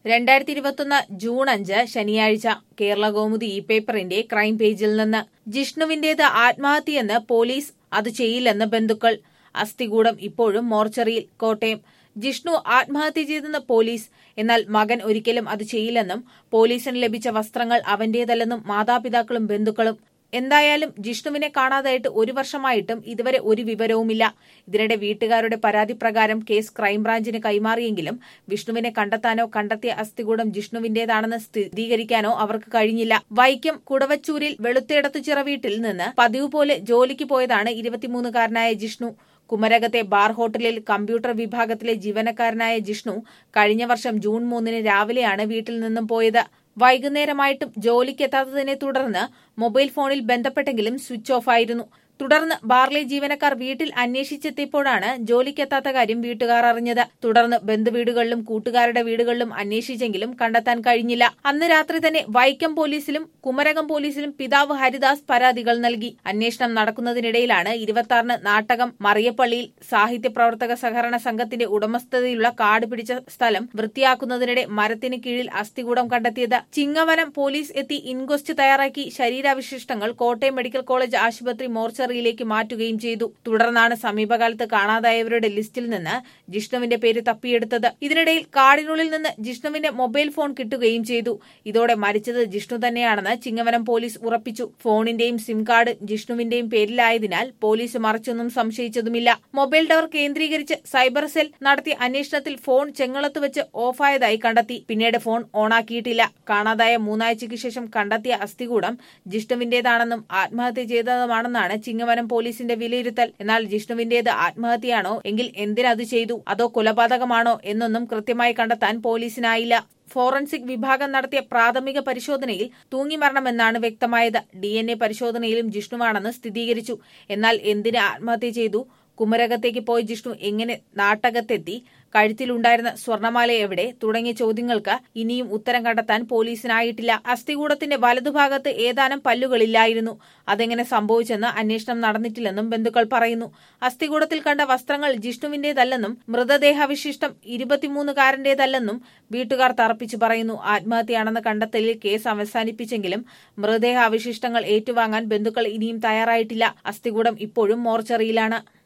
രണ്ടായിരത്തി ഇരുപത്തൊന്ന് ജൂൺ അഞ്ച് ശനിയാഴ്ച കേരള കൗമുദി ഇ പേപ്പറിന്റെ ക്രൈം പേജിൽ നിന്ന് ജിഷ്ണുവിന്റേത് ആത്മഹത്യയെന്ന് പോലീസ് അത് ചെയ്യില്ലെന്ന് ബന്ധുക്കൾ അസ്ഥികൂടം ഇപ്പോഴും മോർച്ചറിയിൽ കോട്ടയം ജിഷ്ണു ആത്മഹത്യ ചെയ്തെന്ന് പോലീസ് എന്നാൽ മകൻ ഒരിക്കലും അത് ചെയ്യില്ലെന്നും പോലീസിന് ലഭിച്ച വസ്ത്രങ്ങൾ അവന്റേതല്ലെന്നും മാതാപിതാക്കളും ബന്ധുക്കളും എന്തായാലും ജിഷ്ണുവിനെ കാണാതായിട്ട് ഒരു വർഷമായിട്ടും ഇതുവരെ ഒരു വിവരവുമില്ല ഇതിനിടെ വീട്ടുകാരുടെ പരാതി പ്രകാരം കേസ് ക്രൈംബ്രാഞ്ചിന് കൈമാറിയെങ്കിലും വിഷ്ണുവിനെ കണ്ടെത്താനോ കണ്ടെത്തിയ അസ്ഥികൂടം ജിഷ്ണുവിന്റേതാണെന്ന് സ്ഥിരീകരിക്കാനോ അവർക്ക് കഴിഞ്ഞില്ല വൈക്കം കുടവച്ചൂരിൽ വെളുത്തേടത്തുചിറ വീട്ടിൽ നിന്ന് പതിവ് പോലെ ജോലിക്ക് പോയതാണ് ഇരുപത്തിമൂന്നുകാരനായ ജിഷ്ണു കുമരകത്തെ ബാർ ഹോട്ടലിൽ കമ്പ്യൂട്ടർ വിഭാഗത്തിലെ ജീവനക്കാരനായ ജിഷ്ണു കഴിഞ്ഞ വർഷം ജൂൺ മൂന്നിന് രാവിലെയാണ് വീട്ടിൽ നിന്നും പോയത് വൈകുന്നേരമായിട്ടും ജോലിക്കെത്താത്തതിനെ തുടർന്ന് മൊബൈൽ ഫോണിൽ ബന്ധപ്പെട്ടെങ്കിലും സ്വിച്ച് ഓഫ് ആയിരുന്നു തുടർന്ന് ബാർലെ ജീവനക്കാർ വീട്ടിൽ അന്വേഷിച്ചെത്തിയപ്പോഴാണ് ജോലിക്കെത്താത്ത കാര്യം വീട്ടുകാർ അറിഞ്ഞത് തുടർന്ന് ബന്ധുവീടുകളിലും കൂട്ടുകാരുടെ വീടുകളിലും അന്വേഷിച്ചെങ്കിലും കണ്ടെത്താൻ കഴിഞ്ഞില്ല അന്ന് രാത്രി തന്നെ വൈക്കം പോലീസിലും കുമരകം പോലീസിലും പിതാവ് ഹരിദാസ് പരാതികൾ നൽകി അന്വേഷണം നടക്കുന്നതിനിടയിലാണ് ഇരുപത്തിയാറിന് നാട്ടകം മറിയപ്പള്ളിയിൽ സാഹിത്യ പ്രവർത്തക സഹകരണ സംഘത്തിന്റെ ഉടമസ്ഥതയിലുള്ള കാട് പിടിച്ച സ്ഥലം വൃത്തിയാക്കുന്നതിനിടെ മരത്തിന് കീഴിൽ അസ്ഥികൂടം കണ്ടെത്തിയത് ചിങ്ങവനം പോലീസ് എത്തി ഇൻക്വസ്റ്റ് തയ്യാറാക്കി ശരീരാവശിഷ്ടങ്ങൾ കോട്ടയം മെഡിക്കൽ കോളേജ് ആശുപത്രി മോർച്ചറിയിലേക്ക് മാറ്റുകയും ചെയ്തു തുടർന്നാണ് സമീപകാലത്ത് കാണാതായവരുടെ ലിസ്റ്റിൽ നിന്ന് ജിഷ്ണുവിന്റെ പേര് തപ്പിയെടുത്തത് ഇതിനിടയിൽ കാടിനുള്ളിൽ നിന്ന് ജിഷ്ണുവിന്റെ മൊബൈൽ ഫോൺ കിട്ടുകയും ചെയ്തു ഇതോടെ മരിച്ചത് ജിഷ്ണു തന്നെയാണെന്ന് ചിങ്ങവനം പോലീസ് ഉറപ്പിച്ചു ഫോണിന്റെയും സിം കാർഡ് ജിഷ്ണുവിന്റെയും പേരിലായതിനാൽ പോലീസ് മറിച്ചൊന്നും സംശയിച്ചതുമില്ല മൊബൈൽ ടവർ കേന്ദ്രീകരിച്ച് സൈബർ സെൽ നടത്തിയ അന്വേഷണത്തിൽ ഫോൺ ചെങ്ങളത്ത് വെച്ച് ഓഫായതായി കണ്ടെത്തി പിന്നീട് ഫോൺ ഓണാക്കിയിട്ടില്ല കാണാതായ മൂന്നാഴ്ചയ്ക്ക് ശേഷം കണ്ടെത്തിയ അസ്ഥികൂടം ജിഷ്ണുവിന്റേതാണെന്നും ആത്മഹത്യ ചെയ്തതുമാണെന്നാണ് ചിങ്ങവനം പോലീസിന്റെ വിലയിരുത്തൽ എന്നാൽ ജിഷ്ണുവിന്റേത് ആത്മഹത്യയാണോ എങ്കിൽ എന്തിനത് ചെയ്തു അതോ കൊലപാതകമാണോ എന്നൊന്നും കൃത്യമായി കണ്ടെത്താൻ പോലീസിനായില്ല ഫോറൻസിക് വിഭാഗം നടത്തിയ പ്രാഥമിക പരിശോധനയിൽ തൂങ്ങിമരണമെന്നാണ് വ്യക്തമായത് ഡി എൻ എ പരിശോധനയിലും ജിഷ്ണുവാണെന്ന് സ്ഥിരീകരിച്ചു എന്നാൽ എന്തിന് ആത്മഹത്യ ചെയ്തു കുമരകത്തേക്ക് പോയ ജിഷ്ണു എങ്ങനെ നാട്ടകത്തെത്തി കഴുത്തിലുണ്ടായിരുന്ന സ്വർണമാല എവിടെ തുടങ്ങിയ ചോദ്യങ്ങൾക്ക് ഇനിയും ഉത്തരം കണ്ടെത്താൻ പോലീസിനായിട്ടില്ല അസ്ഥികൂടത്തിന്റെ വലതുഭാഗത്ത് ഏതാനും പല്ലുകളില്ലായിരുന്നു അതെങ്ങനെ സംഭവിച്ചെന്ന് അന്വേഷണം നടന്നിട്ടില്ലെന്നും ബന്ധുക്കൾ പറയുന്നു അസ്ഥികൂടത്തിൽ കണ്ട വസ്ത്രങ്ങൾ ജിഷ്ണുവിന്റേതല്ലെന്നും മൃതദേഹാവശിഷ്ടം ഇരുപത്തിമൂന്നുകാരന്റേതല്ലെന്നും വീട്ടുകാർ തറപ്പിച്ചു പറയുന്നു ആത്മഹത്യയാണെന്ന കണ്ടെത്തലിൽ കേസ് അവസാനിപ്പിച്ചെങ്കിലും മൃതദേഹാവശിഷ്ടങ്ങൾ ഏറ്റുവാങ്ങാൻ ബന്ധുക്കൾ ഇനിയും തയ്യാറായിട്ടില്ല അസ്ഥികൂടം ഇപ്പോഴും മോർച്ചറിയിലാണ്